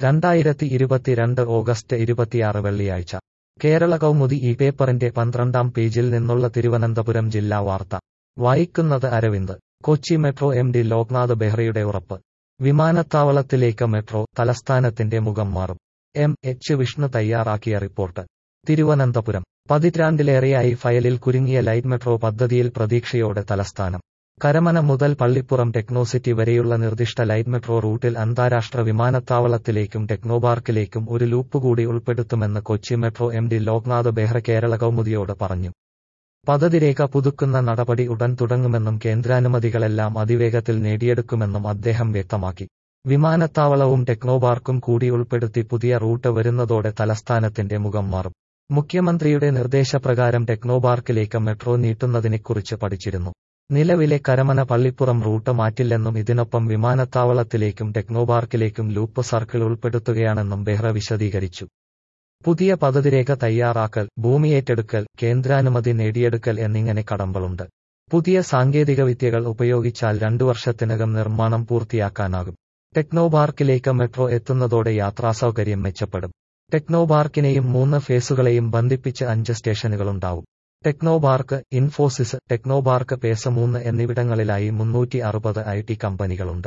രണ്ടായിരത്തി ഇരുപത്തിരണ്ട് ഓഗസ്റ്റ് ഇരുപത്തിയാറ് വെള്ളിയാഴ്ച കേരള കൗമുദി ഈ പേപ്പറിന്റെ പന്ത്രണ്ടാം പേജിൽ നിന്നുള്ള തിരുവനന്തപുരം ജില്ലാ വാർത്ത വായിക്കുന്നത് Aravind Kochi metro M D Loknath ബെഹ്റയുടെ ഉറപ്പ് വിമാനത്താവളത്തിലേക്ക് മെട്രോ തലസ്ഥാനത്തിന്റെ മുഖം മാറും എം എച്ച് വിഷ്ണു തയ്യാറാക്കിയ റിപ്പോർട്ട് തിരുവനന്തപുരം പതിറ്റാണ്ടിലേറെയായി ഫയലിൽ കുരുങ്ങിയ ലൈറ്റ് മെട്രോ പദ്ധതിയിൽ പ്രതീക്ഷയോടെ തലസ്ഥാനം കരമന മുതൽ പള്ളിപ്പുറം ടെക്നോസിറ്റി വരെയുള്ള നിർദ്ദിഷ്ട ലൈറ്റ് മെട്രോ റൂട്ടിൽ അന്താരാഷ്ട്ര വിമാനത്താവളത്തിലേക്കും ടെക്നോപാർക്കിലേക്കും ഒരു ലൂപ്പ് കൂടി ഉൾപ്പെടുത്തുമെന്ന് Kochi metro M D Loknath Behera Kerala കൗമുദിയോട് പറഞ്ഞു പദ്ധതിരേഖ പുതുക്കുന്ന നടപടി ഉടൻ തുടങ്ങുമെന്നും കേന്ദ്രാനുമതികളെല്ലാം അതിവേഗത്തിൽ നേടിയെടുക്കുമെന്നും അദ്ദേഹം വ്യക്തമാക്കി വിമാനത്താവളവും ടെക്നോപാർക്കും കൂടി ഉൾപ്പെടുത്തി പുതിയ റൂട്ട് വരുന്നതോടെ തലസ്ഥാനത്തിന്റെ മുഖം മാറും മുഖ്യമന്ത്രിയുടെ നിർദ്ദേശപ്രകാരം ടെക്നോപാർക്കിലേക്ക് മെട്രോ നീട്ടുന്നതിനെക്കുറിച്ച് പഠിച്ചിരുന്നു നിലവിലെ കരമന പള്ളിപ്പുറം റൂട്ട് മാറ്റില്ലെന്നും ഇതിനൊപ്പം വിമാനത്താവളത്തിലേക്കും ടെക്നോപാർക്കിലേക്കും ലൂപ്പ് സർക്കിൾ ഉൾപ്പെടുത്തുകയാണെന്നും ബെഹ്റ വിശദീകരിച്ചു പുതിയ പദ്ധതിരേഖ തയ്യാറാക്കൽ ഭൂമിയേറ്റെടുക്കൽ കേന്ദ്രാനുമതി നേടിയെടുക്കൽ എന്നിങ്ങനെ കടമ്പളുണ്ട് പുതിയ സാങ്കേതികവിദ്യകൾ ഉപയോഗിച്ചാൽ രണ്ടു വർഷത്തിനകം നിർമ്മാണം പൂർത്തിയാക്കാനാകും ടെക്നോപാർക്കിലേക്ക് മെട്രോ എത്തുന്നതോടെ യാത്രാസൗകര്യം മെച്ചപ്പെടും ടെക്നോപാർക്കിനെയും മൂന്ന് ഫേസുകളെയും ബന്ധിപ്പിച്ച് അഞ്ച് സ്റ്റേഷനുകളുണ്ടാവും ടെക്നോപാർക്ക് ഇൻഫോസിസ് ടെക്നോപാർക്ക് പേസ മൂന്ന് എന്നിവിടങ്ങളിലായി മുന്നൂറ്റി അറുപത് ഐ ടി കമ്പനികളുണ്ട്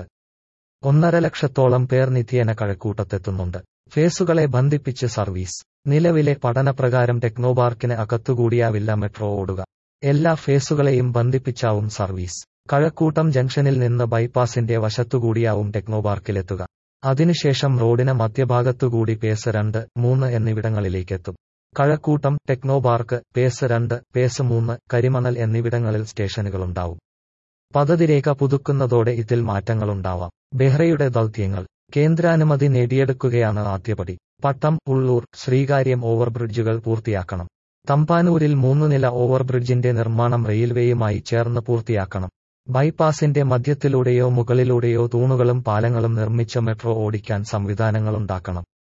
ഒന്നര ലക്ഷത്തോളം പേർ നിത്യേന കഴക്കൂട്ടത്തെത്തുന്നുണ്ട് ഫേസുകളെ ബന്ധിപ്പിച്ച് സർവീസ് നിലവിലെ പഠനപ്രകാരം ടെക്നോപാർക്കിന് അകത്തുകൂടിയാവില്ല മെട്രോ ഓടുക എല്ലാ ഫേസുകളെയും ബന്ധിപ്പിച്ചാവും സർവീസ് കഴക്കൂട്ടം ജംഗ്ഷനിൽ നിന്ന് ബൈപ്പാസിന്റെ വശത്തുകൂടിയാവും ടെക്നോപാർക്കിലെത്തുക അതിനുശേഷം റോഡിന് മധ്യഭാഗത്തുകൂടി പേസ് രണ്ട് മൂന്ന് എന്നിവിടങ്ങളിലേക്കെത്തും കഴക്കൂട്ടം ടെക്നോപാർക്ക് പേസ് രണ്ട് പേസ് മൂന്ന് കരിമണൽ എന്നിവിടങ്ങളിൽ സ്റ്റേഷനുകളുണ്ടാവും പദ്ധതിരേഖ പുതുക്കുന്നതോടെ ഇതിൽ മാറ്റങ്ങളുണ്ടാവാം ബെഹ്റയുടെ ദൗത്യങ്ങൾ കേന്ദ്രാനുമതി നേടിയെടുക്കുകയാണ് ആദ്യപടി പട്ടം ഉള്ളൂർ ശ്രീകാര്യം ഓവർബ്രിഡ്ജുകൾ പൂർത്തിയാക്കണം തമ്പാനൂരിൽ മൂന്നുനില ഓവർബ്രിഡ്ജിന്റെ നിർമ്മാണം റെയിൽവേയുമായി ചേർന്ന് പൂർത്തിയാക്കണം ബൈപ്പാസിന്റെ മധ്യത്തിലൂടെയോ മുകളിലൂടെയോ തൂണുകളും പാലങ്ങളും നിർമ്മിച്ച മെട്രോ ഓടിക്കാൻ സംവിധാനങ്ങളുണ്ടാക്കണം